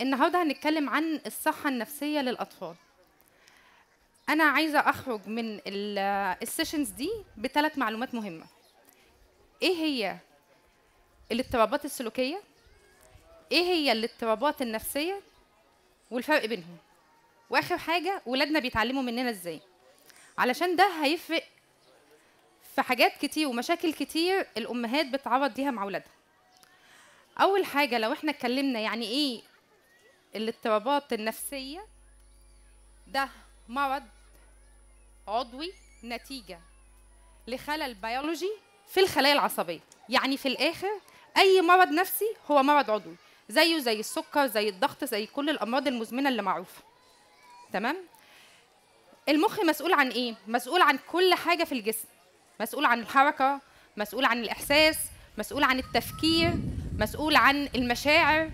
النهارده هنتكلم عن الصحة النفسية للأطفال. أنا عايزة أخرج من السيشنز دي بثلاث معلومات مهمة. إيه هي الاضطرابات السلوكية؟ إيه هي الاضطرابات النفسية؟ والفرق بينهم. وآخر حاجة ولادنا بيتعلموا مننا إزاي. علشان ده هيفرق في حاجات كتير ومشاكل كتير الأمهات بتعرض ليها مع ولادها. أول حاجة لو إحنا اتكلمنا يعني إيه الاضطرابات النفسية ده مرض عضوي نتيجة لخلل بيولوجي في الخلايا العصبية يعني في الآخر أي مرض نفسي هو مرض عضوي زيه زي السكر زي الضغط زي كل الأمراض المزمنة اللي معروفة تمام المخ مسؤول عن إيه؟ مسؤول عن كل حاجة في الجسم مسؤول عن الحركة مسؤول عن الإحساس مسؤول عن التفكير مسؤول عن المشاعر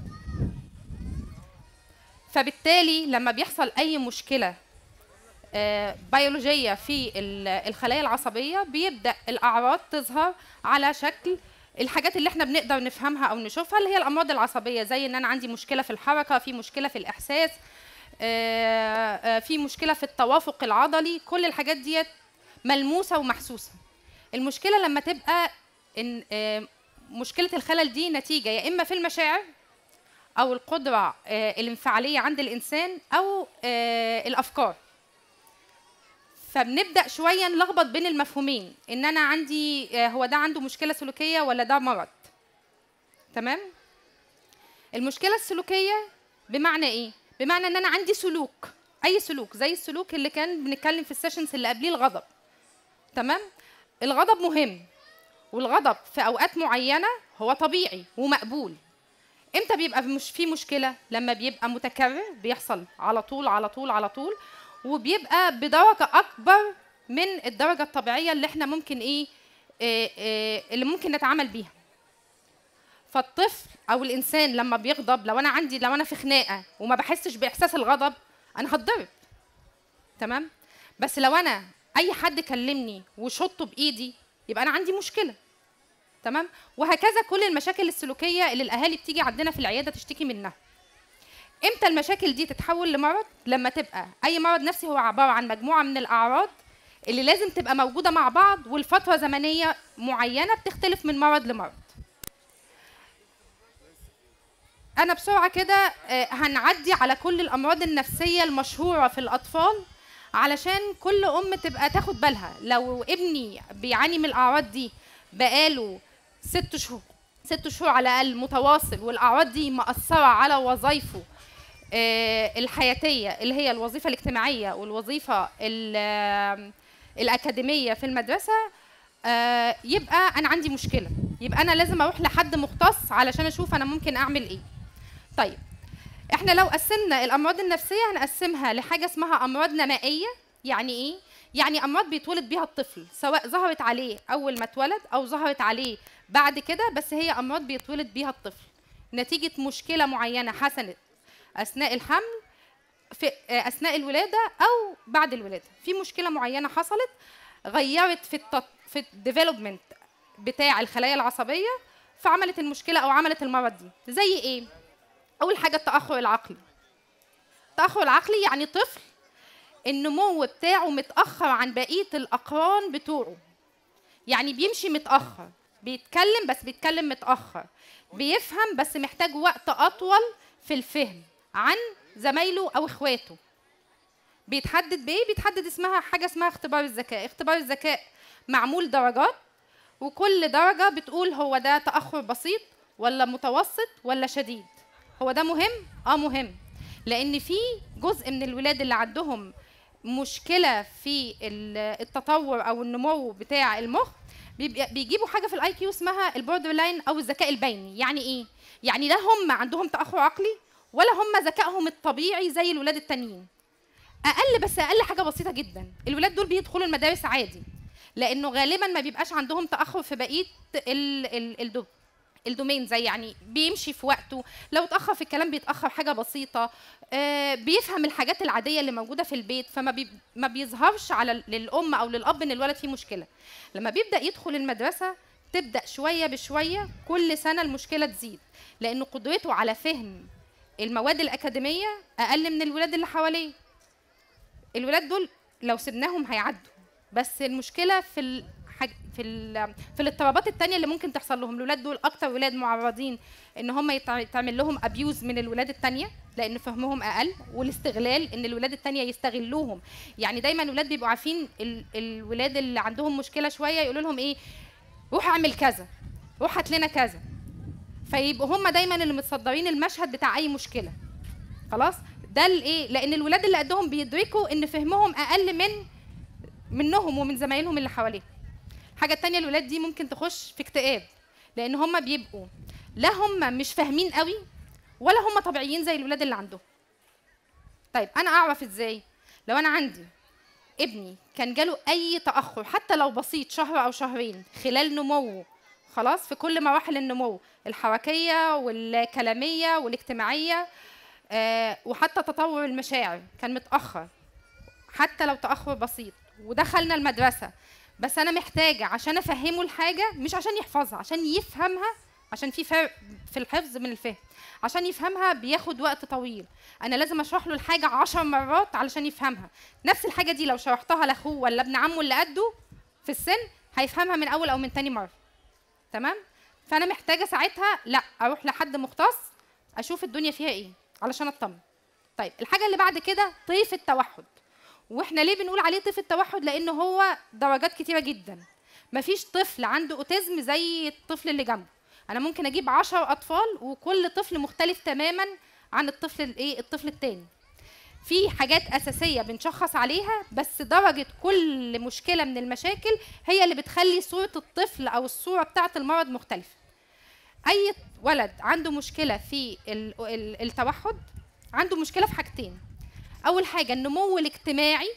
فبالتالي لما بيحصل اي مشكله آه، بيولوجيه في ال- الخلايا العصبيه بيبدا الاعراض تظهر على شكل الحاجات اللي احنا بنقدر نفهمها او نشوفها اللي هي الامراض العصبيه زي ان انا عندي مشكله في الحركه في مشكله في الاحساس آه، آه، في مشكله في التوافق العضلي كل الحاجات ديت ملموسه ومحسوسه المشكله لما تبقى ان آه، مشكله الخلل دي نتيجه يا اما في المشاعر او القدره آه، الانفعاليه عند الانسان او آه، الافكار فبنبدا شويه نلخبط بين المفهومين ان انا عندي آه، هو ده عنده مشكله سلوكيه ولا ده مرض تمام المشكله السلوكيه بمعنى ايه بمعنى ان انا عندي سلوك اي سلوك زي السلوك اللي كان بنتكلم في السيشنز اللي قبليه الغضب تمام الغضب مهم والغضب في اوقات معينه هو طبيعي ومقبول امتى بيبقى مش في مشكله لما بيبقى متكرر بيحصل على طول على طول على طول وبيبقى بدرجه اكبر من الدرجه الطبيعيه اللي احنا ممكن ايه, إيه, إيه اللي ممكن نتعامل بيها فالطفل او الانسان لما بيغضب لو انا عندي لو انا في خناقه وما بحسش باحساس الغضب انا هتضرب تمام بس لو انا اي حد كلمني وشطه بايدي يبقى انا عندي مشكله تمام وهكذا كل المشاكل السلوكيه اللي الاهالي بتيجي عندنا في العياده تشتكي منها امتى المشاكل دي تتحول لمرض لما تبقى اي مرض نفسي هو عباره عن مجموعه من الاعراض اللي لازم تبقى موجوده مع بعض والفتره زمنيه معينه بتختلف من مرض لمرض انا بسرعه كده آه، هنعدي على كل الامراض النفسيه المشهوره في الاطفال علشان كل ام تبقى تاخد بالها لو ابني بيعاني من الاعراض دي بقاله ست شهور ست شهور على الاقل متواصل والاعراض دي مأثره على وظائفه آه، الحياتيه اللي هي الوظيفه الاجتماعيه والوظيفه ال- آه، الاكاديميه في المدرسه آه، يبقى انا عندي مشكله يبقى انا لازم اروح لحد مختص علشان اشوف انا ممكن اعمل ايه طيب احنا لو قسمنا الامراض النفسيه هنقسمها لحاجه اسمها امراض نمائيه يعني ايه يعني امراض بيتولد بيها الطفل سواء ظهرت عليه اول ما اتولد او ظهرت عليه بعد كده بس هي امراض بيتولد بيها الطفل نتيجه مشكله معينه حصلت اثناء الحمل في آه، اثناء الولاده او بعد الولاده في مشكله معينه حصلت غيرت في التط... في الديفلوبمنت بتاع الخلايا العصبيه فعملت المشكله او عملت المرض دي زي ايه اول حاجه التاخر العقلي التاخر العقلي يعني طفل النمو بتاعه متاخر عن بقيه الاقران بتوعه يعني بيمشي متاخر بيتكلم بس بيتكلم متاخر بيفهم بس محتاج وقت اطول في الفهم عن زمايله او اخواته بيتحدد بايه بيتحدد اسمها حاجه اسمها اختبار الذكاء اختبار الذكاء معمول درجات وكل درجه بتقول هو ده تاخر بسيط ولا متوسط ولا شديد هو ده مهم اه مهم لان في جزء من الولاد اللي عندهم مشكله في ال- التطور او النمو بتاع المخ بيبقى- بيجيبوا حاجه في الاي كيو اسمها البوردر لاين او الذكاء البيني يعني ايه يعني لا هم عندهم تاخر عقلي ولا هم ذكائهم الطبيعي زي الولاد التانيين اقل بس اقل حاجه بسيطه جدا الولاد دول بيدخلوا المدارس عادي لانه غالبا ما بيبقاش عندهم تاخر في بقيه ال ال الدو الدومين زي يعني بيمشي في وقته لو اتاخر في الكلام بيتاخر حاجه بسيطه آه بيفهم الحاجات العاديه اللي موجوده في البيت فما بي ما بيظهرش على ال- للام او للاب ان الولد فيه مشكله لما بيبدا يدخل المدرسه تبدا شويه بشويه كل سنه المشكله تزيد لان قدرته على فهم المواد الاكاديميه اقل من الولاد اللي حواليه الولاد دول لو سبناهم هيعدوا بس المشكله في الحاج في ال في الاضطرابات التانية اللي ممكن تحصل لهم الولاد دول اكتر ولاد معرضين ان هم يتعمل لهم ابيوز من الولاد التانية لان فهمهم اقل والاستغلال ان الولاد التانية يستغلوهم يعني دايما الولاد بيبقوا عارفين ال الولاد اللي عندهم مشكله شويه يقولوا لهم ايه روح اعمل كذا روح هات لنا كذا فيبقوا هم دايما اللي متصدرين المشهد بتاع اي مشكله خلاص ده الايه لان الولاد اللي قدهم بيدركوا ان فهمهم اقل من منهم ومن زمايلهم اللي حواليهم الحاجه التانية الولاد دي ممكن تخش في اكتئاب لان هم بيبقوا لا هم مش فاهمين قوي ولا هم طبيعيين زي الولاد اللي عندهم طيب انا اعرف ازاي لو انا عندي ابني كان جاله اي تاخر حتى لو بسيط شهر او شهرين خلال نموه خلاص في كل مراحل النمو الحركيه والكلاميه والاجتماعيه آه وحتى تطور المشاعر كان متاخر حتى لو تاخر بسيط ودخلنا المدرسه بس انا محتاجه عشان افهمه الحاجه مش عشان يحفظها عشان يفهمها عشان في فرق في الحفظ من الفهم عشان يفهمها بياخد وقت طويل انا لازم اشرح له الحاجه عشر مرات علشان يفهمها نفس الحاجه دي لو شرحتها لاخوه ولا ابن عمه اللي قده في السن هيفهمها من اول او من تاني مره تمام فانا محتاجه ساعتها لا اروح لحد مختص اشوف الدنيا فيها ايه علشان اطمن طيب الحاجه اللي بعد كده طيف التوحد واحنا ليه بنقول عليه طيف التوحد لان هو درجات كتيره جدا مفيش طفل عنده اوتيزم زي الطفل اللي جنبه انا ممكن اجيب عشر اطفال وكل طفل مختلف تماما عن الطفل الايه الطفل التاني في حاجات اساسيه بنشخص عليها بس درجه كل مشكله من المشاكل هي اللي بتخلي صوره الطفل او الصوره بتاعه المرض مختلفه اي ولد عنده مشكله في التوحد عنده مشكله في حاجتين اول حاجه النمو الاجتماعي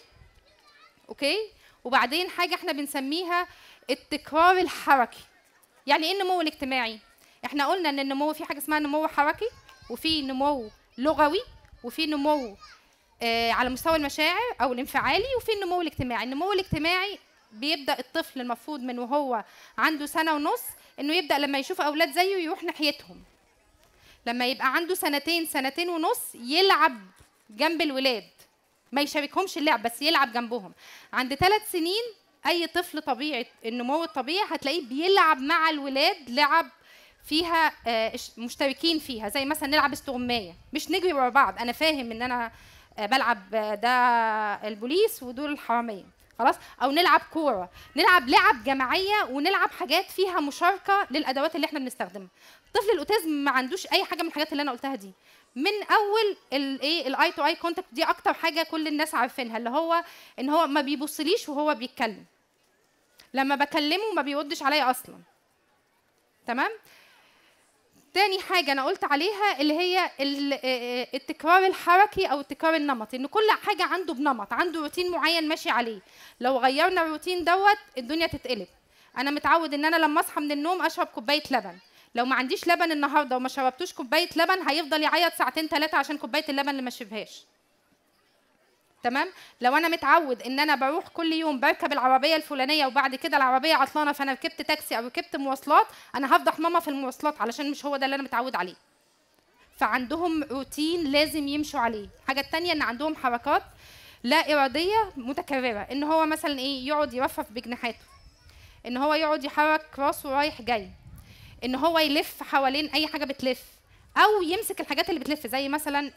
اوكي وبعدين حاجه احنا بنسميها التكرار الحركي يعني ايه النمو الاجتماعي احنا قلنا ان النمو في حاجه اسمها نمو حركي وفي نمو لغوي وفي نمو آه على مستوى المشاعر او الانفعالي وفي النمو الاجتماعي النمو الاجتماعي بيبدا الطفل المفروض من وهو عنده سنه ونص انه يبدا لما يشوف اولاد زيه يروح ناحيتهم لما يبقى عنده سنتين سنتين ونص يلعب جنب الولاد ما يشاركهمش اللعب بس يلعب جنبهم عند ثلاث سنين اي طفل طبيعي النمو الطبيعي هتلاقيه بيلعب مع الولاد لعب فيها آه، مشتركين فيها زي مثلا نلعب استغمايه مش نجري ورا بعض انا فاهم ان انا آه، بلعب آه، ده البوليس ودول الحراميه خلاص او نلعب كوره نلعب لعب جماعيه ونلعب حاجات فيها مشاركه للادوات اللي احنا بنستخدمها طفل الاوتيزم ما عندوش اي حاجه من الحاجات اللي انا قلتها دي من اول الايه الاي تو اي كونتاكت دي اكتر حاجه كل الناس عارفينها اللي هو ان هو ما بيبصليش وهو بيتكلم لما بكلمه ما بيردش عليا اصلا تمام تاني حاجة أنا قلت عليها اللي هي التكرار الحركي أو التكرار النمطي، إن كل حاجة عنده بنمط، عنده روتين معين ماشي عليه، لو غيرنا الروتين دوت الدنيا تتقلب. أنا متعود إن أنا لما أصحى من النوم أشرب كوباية لبن، لو ما عنديش لبن النهارده وما شربتوش كوبايه لبن هيفضل يعيط ساعتين ثلاثه عشان كوبايه اللبن اللي ما شربهاش تمام لو انا متعود ان انا بروح كل يوم بركب العربيه الفلانيه وبعد كده العربيه عطلانه فانا ركبت تاكسي او ركبت مواصلات انا هفضح ماما في المواصلات علشان مش هو ده اللي انا متعود عليه فعندهم روتين لازم يمشوا عليه الحاجه الثانيه ان عندهم حركات لا اراديه متكرره ان هو مثلا ايه يقعد يرفرف بجناحاته ان هو يقعد يحرك راسه رايح جاي ان هو يلف حوالين اي حاجه بتلف او يمسك الحاجات اللي بتلف زي مثلا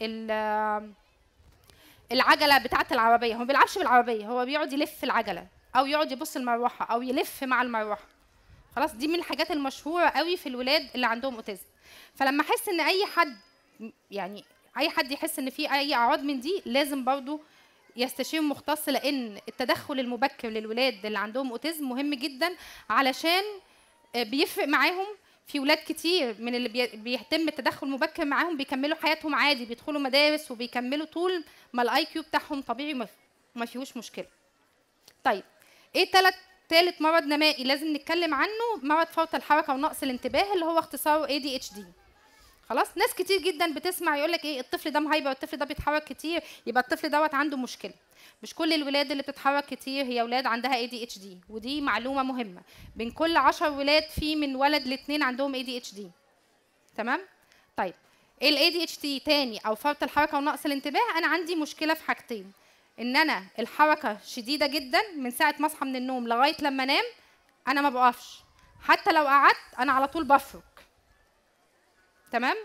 العجله بتاعه العربيه هو ما بيلعبش بالعربيه هو بيقعد يلف العجله او يقعد يبص المروحه او يلف مع المروحه خلاص دي من الحاجات المشهوره قوي في الولاد اللي عندهم اوتيزم فلما احس ان اي حد يعني اي حد يحس ان في اي اعراض من دي لازم برضو يستشير مختص لان التدخل المبكر للولاد اللي عندهم اوتيزم مهم جدا علشان بيفرق معاهم في ولاد كتير من اللي بيتم التدخل مبكر معاهم بيكملوا حياتهم عادي بيدخلوا مدارس وبيكملوا طول ما الاي كيو بتاعهم طبيعي ما فيهوش مشكله طيب ايه تلات تالت مرض نمائي لازم نتكلم عنه مرض فرط الحركه ونقص الانتباه اللي هو اختصاره ADHD خلاص ناس كتير جدا بتسمع يقول لك ايه الطفل ده مهايبر الطفل ده بيتحرك كتير يبقى الطفل دوت عنده مشكله مش كل الولاد اللي بتتحرك كتير هي ولاد عندها اي دي اتش دي ودي معلومه مهمه بين كل عشر ولاد في من ولد لاثنين عندهم اي دي اتش دي تمام طيب الاي دي اتش تي تاني او فرط الحركه ونقص الانتباه انا عندي مشكله في حاجتين ان انا الحركه شديده جدا من ساعه ما اصحى من النوم لغايه لما انام انا ما بقفش حتى لو قعدت انا على طول بفرك تمام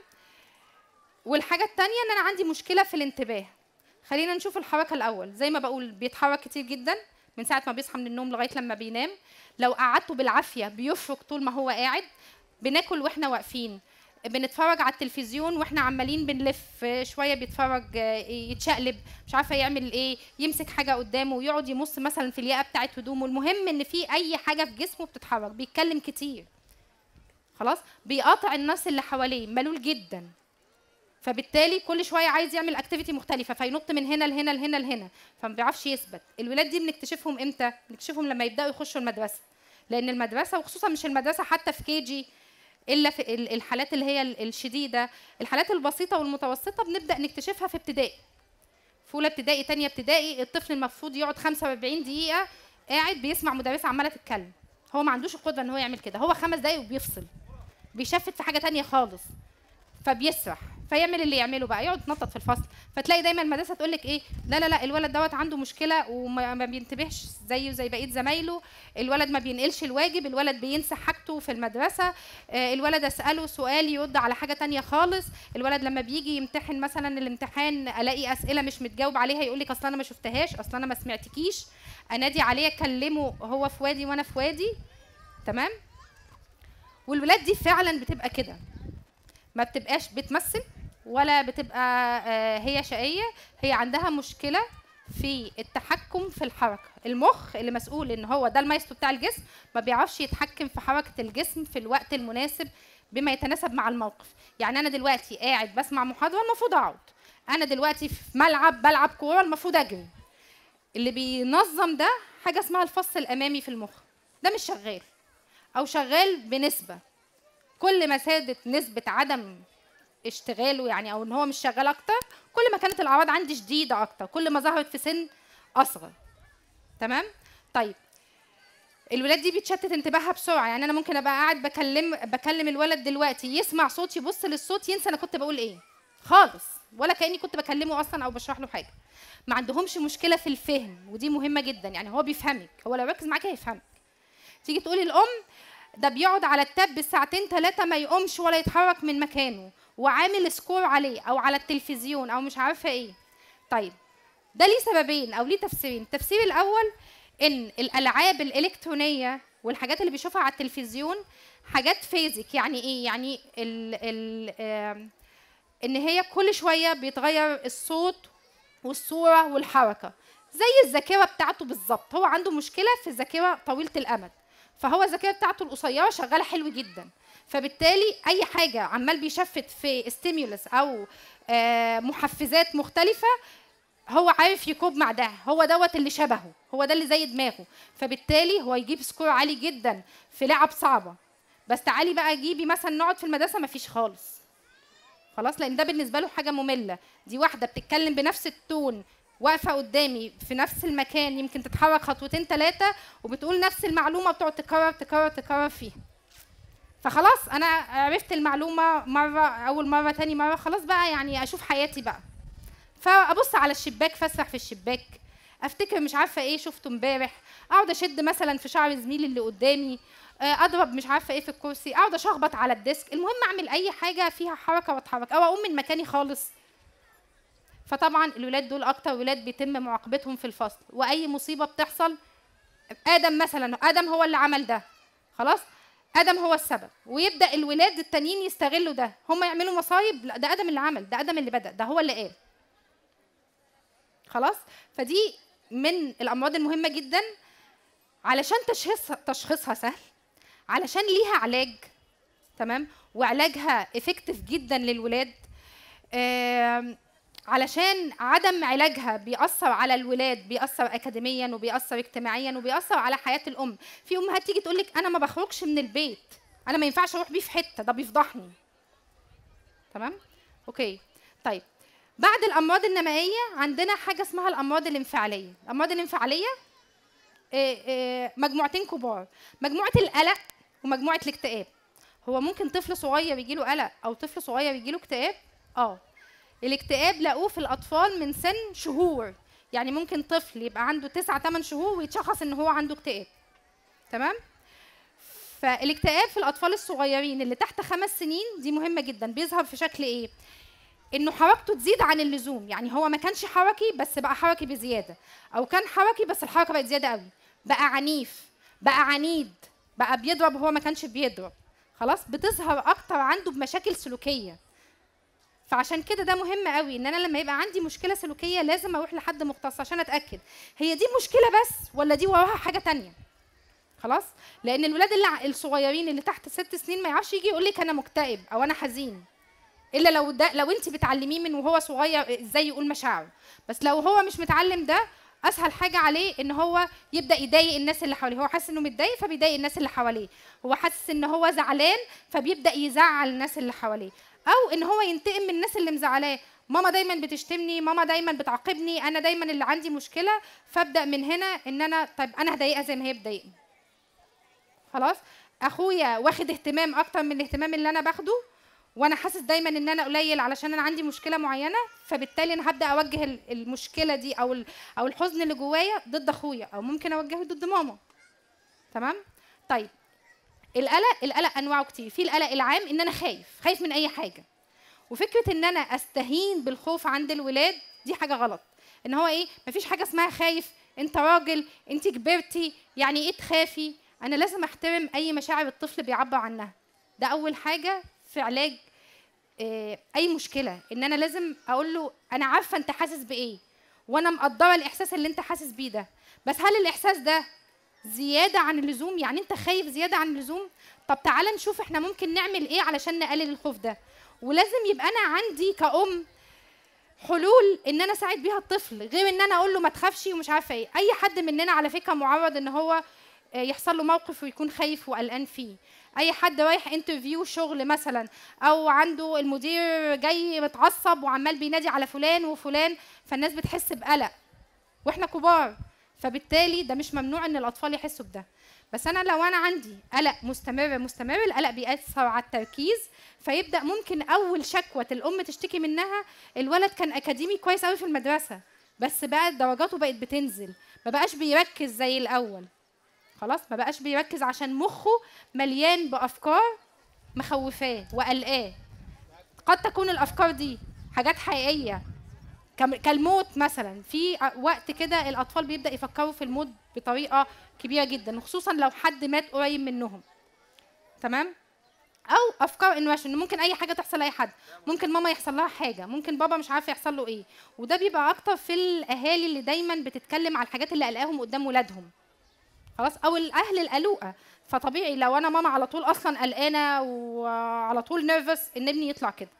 والحاجه التانية ان انا عندي مشكله في الانتباه خلينا نشوف الحركه الاول زي ما بقول بيتحرك كتير جدا من ساعه ما بيصحى من النوم لغايه لما بينام لو قعدته بالعافيه بيفرك طول ما هو قاعد بناكل واحنا واقفين بنتفرج على التلفزيون واحنا عمالين بنلف شويه بيتفرج آه، يتشقلب مش عارفه يعمل ايه يمسك حاجه قدامه ويقعد يمص مثلا في الياقه بتاعه هدومه المهم ان في اي حاجه في جسمه بتتحرك بيتكلم كتير خلاص بيقاطع الناس اللي حواليه ملول جدا فبالتالي كل شويه عايز يعمل اكتيفيتي مختلفه فينط من هنا لهنا لهنا لهنا فما بيعرفش يثبت الولاد دي بنكتشفهم امتى بنكتشفهم لما يبداوا يخشوا المدرسه لان المدرسه وخصوصا مش المدرسه حتى في كي جي الا في ال- الحالات اللي هي ال- الشديده الحالات البسيطه والمتوسطه بنبدا نكتشفها في ابتدائي في اولى ابتدائي تانية ابتدائي الطفل المفروض يقعد 45 دقيقه قاعد بيسمع مدرسه عماله تتكلم هو ما عندوش القدره ان هو يعمل كده هو خمس دقايق وبيفصل بيشفت في حاجه تانية خالص فبيسرح فيعمل اللي يعمله بقى يقعد يتنطط في الفصل فتلاقي دايما المدرسه تقول لك ايه لا لا لا الولد دوت عنده مشكله وما ما بينتبهش زيه زي بقيه زمايله الولد ما بينقلش الواجب الولد بينسى حاجته في المدرسه آه، الولد اساله سؤال يرد على حاجه تانية خالص الولد لما بيجي يمتحن مثلا الامتحان الاقي اسئله مش متجاوب عليها يقول لك اصل انا ما شفتهاش اصل انا ما سمعتكيش انادي عليه اكلمه هو في وادي وانا في وادي تمام والولاد دي فعلا بتبقى كده ما بتبقاش بتمثل ولا بتبقى آه، هي شقية هي عندها مشكلة في التحكم في الحركة المخ اللي مسؤول ان هو ده المايسترو بتاع الجسم ما بيعرفش يتحكم في حركة الجسم في الوقت المناسب بما يتناسب مع الموقف يعني انا دلوقتي قاعد بسمع محاضرة المفروض اقعد انا دلوقتي في ملعب بلعب كورة المفروض اجري اللي بينظم ده حاجة اسمها الفص الامامي في المخ ده مش شغال او شغال بنسبة كل ما زادت نسبة عدم اشتغاله يعني او ان هو مش شغال اكتر كل ما كانت الاعراض عندي شديده اكتر كل ما ظهرت في سن اصغر تمام طيب الولاد دي بتشتت انتباهها بسرعه يعني انا ممكن ابقى قاعد بكلم بكلم الولد دلوقتي يسمع صوت يبص للصوت ينسى انا كنت بقول ايه خالص ولا كاني كنت بكلمه اصلا او بشرح له حاجه ما عندهمش مشكله في الفهم ودي مهمه جدا يعني هو بيفهمك هو لو ركز معاك هيفهمك تيجي تقولي الام ده بيقعد على التاب بالساعتين ثلاثه ما يقومش ولا يتحرك من مكانه وعامل سكور عليه او على التلفزيون او مش عارفه ايه طيب ده ليه سببين او ليه تفسيرين التفسير الاول ان الالعاب الالكترونيه والحاجات اللي بيشوفها على التلفزيون حاجات فيزيك يعني ايه يعني ال ال آم، ان هي كل شويه بيتغير الصوت والصوره والحركه زي الذاكره بتاعته بالظبط هو عنده مشكله في الذاكره طويله الامد فهو الذاكره بتاعته القصيره شغاله حلو جدا فبالتالي اي حاجه عمال بيشفت في ستيمولس او آه، محفزات مختلفه هو عارف يكوب مع ده هو دوت اللي شبهه هو ده اللي زي دماغه فبالتالي هو يجيب سكور عالي جدا في لعب صعبه بس تعالي بقى جيبي مثلا نقعد في المدرسه مفيش خالص خلاص لان ده بالنسبه له حاجه ممله دي واحده بتتكلم بنفس التون واقفه قدامي في نفس المكان يمكن تتحرك خطوتين ثلاثه وبتقول نفس المعلومه بتقعد تكرر تكرر تكرر فيها فخلاص انا عرفت المعلومه مره اول مره تاني مره خلاص بقى يعني اشوف حياتي بقى فابص على الشباك فاسرح في الشباك افتكر مش عارفه ايه شفته امبارح اقعد اشد مثلا في شعر زميلي اللي قدامي آه، اضرب مش عارفه ايه في الكرسي اقعد اشخبط على الديسك المهم اعمل اي حاجه فيها حركه واتحرك او اقوم من مكاني خالص فطبعا الولاد دول اكتر ولاد بيتم معاقبتهم في الفصل واي مصيبه بتحصل ادم مثلا ادم هو اللي عمل ده خلاص ادم هو السبب ويبدا الولاد التانيين يستغلوا ده هم يعملوا مصايب لا ده ادم اللي عمل ده ادم اللي بدا ده هو اللي قال خلاص فدي من الامراض المهمه جدا علشان تشخيص تشخيصها سهل علشان ليها علاج تمام وعلاجها افكتيف جدا للولاد آم، علشان عدم علاجها بيأثر على الولاد بيأثر أكاديميا وبيأثر اجتماعيا وبيأثر على حياة الأم في أمهات تيجي تقول لك أنا ما بخرجش من البيت أنا ما ينفعش أروح بيه في حتة ده بيفضحني تمام أوكي طيب بعد الأمراض النمائية عندنا حاجة اسمها الأمراض الانفعالية الأمراض الانفعالية آه، آه، مجموعتين كبار مجموعة القلق ومجموعة الاكتئاب هو ممكن طفل صغير يجيله قلق أو طفل صغير يجيله اكتئاب اه الاكتئاب لقوه في الاطفال من سن شهور يعني ممكن طفل يبقى عنده 9 8 شهور ويتشخص ان هو عنده اكتئاب تمام فالاكتئاب في الاطفال الصغيرين اللي تحت خمس سنين دي مهمه جدا بيظهر في شكل ايه انه حركته تزيد عن اللزوم يعني هو ما كانش حركي بس بقى حركي بزياده او كان حركي بس الحركه بقت زياده قوي بقى عنيف بقى عنيد بقى بيضرب وهو ما كانش بيضرب خلاص بتظهر اكتر عنده بمشاكل سلوكيه فعشان كده ده مهم قوي ان انا لما يبقى عندي مشكله سلوكيه لازم اروح لحد مختص عشان اتاكد هي دي مشكله بس ولا دي وراها حاجه تانية خلاص لان الولاد اللي ع- الصغيرين اللي تحت ست سنين ما يعرفش يجي يقول لك انا مكتئب او انا حزين الا لو ده لو انت بتعلميه من وهو صغير ازاي يقول مشاعره بس لو هو مش متعلم ده اسهل حاجه عليه ان هو يبدا يضايق الناس اللي حواليه هو حاسس انه متضايق فبيضايق الناس اللي حواليه هو حاسس ان هو زعلان فبيبدا يزعل الناس اللي حواليه او ان هو ينتقم من الناس اللي مزعلاه ماما دايما بتشتمني ماما دايما بتعاقبني انا دايما اللي عندي مشكله فابدا من هنا ان انا طيب انا هضايقها زي ما هي بتضايقني خلاص اخويا واخد اهتمام اكتر من الاهتمام اللي انا باخده وانا حاسس دايما ان انا قليل علشان انا عندي مشكله معينه فبالتالي انا هبدا اوجه ال- المشكله دي او ال- او الحزن اللي جوايا ضد اخويا او ممكن اوجهه ضد ماما تمام طيب القلق القلق انواعه كتير في القلق العام ان انا خايف خايف من اي حاجه وفكره ان انا استهين بالخوف عند الولاد دي حاجه غلط ان هو ايه مفيش حاجه اسمها خايف انت راجل انت كبرتي يعني ايه تخافي انا لازم احترم اي مشاعر الطفل بيعبر عنها ده اول حاجه في علاج آه، اي مشكله ان انا لازم اقول له انا عارفه انت حاسس بايه وانا مقدره الاحساس اللي انت حاسس بيه ده بس هل الاحساس ده زياده عن اللزوم يعني انت خايف زياده عن اللزوم طب تعالى نشوف احنا ممكن نعمل ايه علشان نقلل الخوف ده ولازم يبقى انا عندي كأم حلول ان انا اساعد بيها الطفل غير ان انا اقول له ما تخافش ومش عارفه ايه اي حد مننا على فكره معرض ان هو آه، يحصل له موقف ويكون خايف وقلقان فيه اي حد رايح انترفيو شغل مثلا او عنده المدير جاي متعصب وعمال بينادي على فلان وفلان فالناس بتحس بقلق واحنا كبار فبالتالي ده مش ممنوع ان الاطفال يحسوا بده بس انا لو انا عندي قلق مستمر مستمر القلق بيأثر على التركيز فيبدا ممكن اول شكوى الام تشتكي منها الولد كان اكاديمي كويس قوي في المدرسه بس بقى درجاته بقت بتنزل ما بقاش بيركز زي الاول خلاص ما بقاش بيركز عشان مخه مليان بافكار مخوفاه وقلقاه قد تكون الافكار دي حاجات حقيقيه كم- كالموت مثلا في ع- وقت كده الاطفال بيبدا يفكروا في الموت بطريقه كبيره جدا وخصوصا لو حد مات قريب منهم تمام او افكار انواشن إن ممكن اي حاجه تحصل لاي حد ممكن ماما يحصل لها حاجه ممكن بابا مش عارف يحصل له ايه وده بيبقى اكتر في الاهالي اللي دايما بتتكلم على الحاجات اللي قلقاهم قدام ولادهم خلاص او الاهل القلوقه فطبيعي لو انا ماما على طول اصلا قلقانه وعلى طول نيرفس ان ابني يطلع كده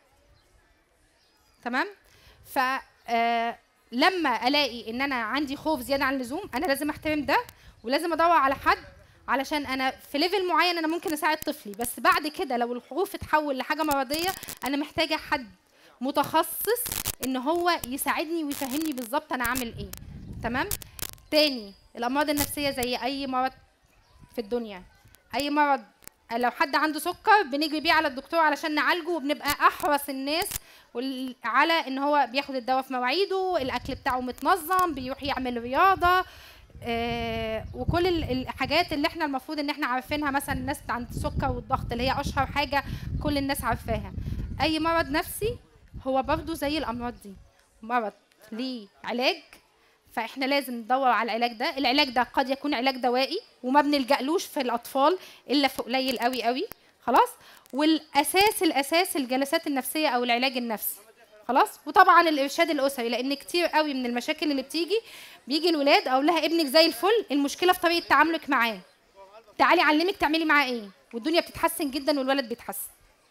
تمام ف آه، لما الاقي ان انا عندي خوف زياده عن اللزوم انا لازم احترم ده ولازم ادور على حد علشان انا في ليفل معين انا ممكن اساعد طفلي بس بعد كده لو الخوف اتحول لحاجه مرضيه انا محتاجه حد متخصص ان هو يساعدني ويفهمني بالظبط انا اعمل ايه تمام تاني الامراض النفسيه زي اي مرض في الدنيا اي مرض لو حد عنده سكر بنجري بيه على الدكتور علشان نعالجه وبنبقى احرص الناس وال- على ان هو بياخد الدواء في مواعيده الاكل بتاعه متنظم بيروح يعمل رياضه آه وكل ال- الحاجات اللي احنا المفروض ان احنا عارفينها مثلا الناس عند السكر والضغط اللي هي اشهر حاجه كل الناس عارفاها اي مرض نفسي هو برضه زي الامراض دي مرض ليه علاج فاحنا لازم ندور على العلاج ده العلاج ده قد يكون علاج دوائي وما بنلجألوش في الاطفال الا في قليل قوي قوي خلاص والاساس الاساس الجلسات النفسيه او العلاج النفسي خلاص وطبعا الارشاد الاسري لان كتير قوي من المشاكل اللي بتيجي بيجي الولاد اقول لها ابنك زي الفل المشكله في طريقه تعاملك معاه تعالي اعلمك تعملي معاه ايه والدنيا بتتحسن جدا والولد بيتحسن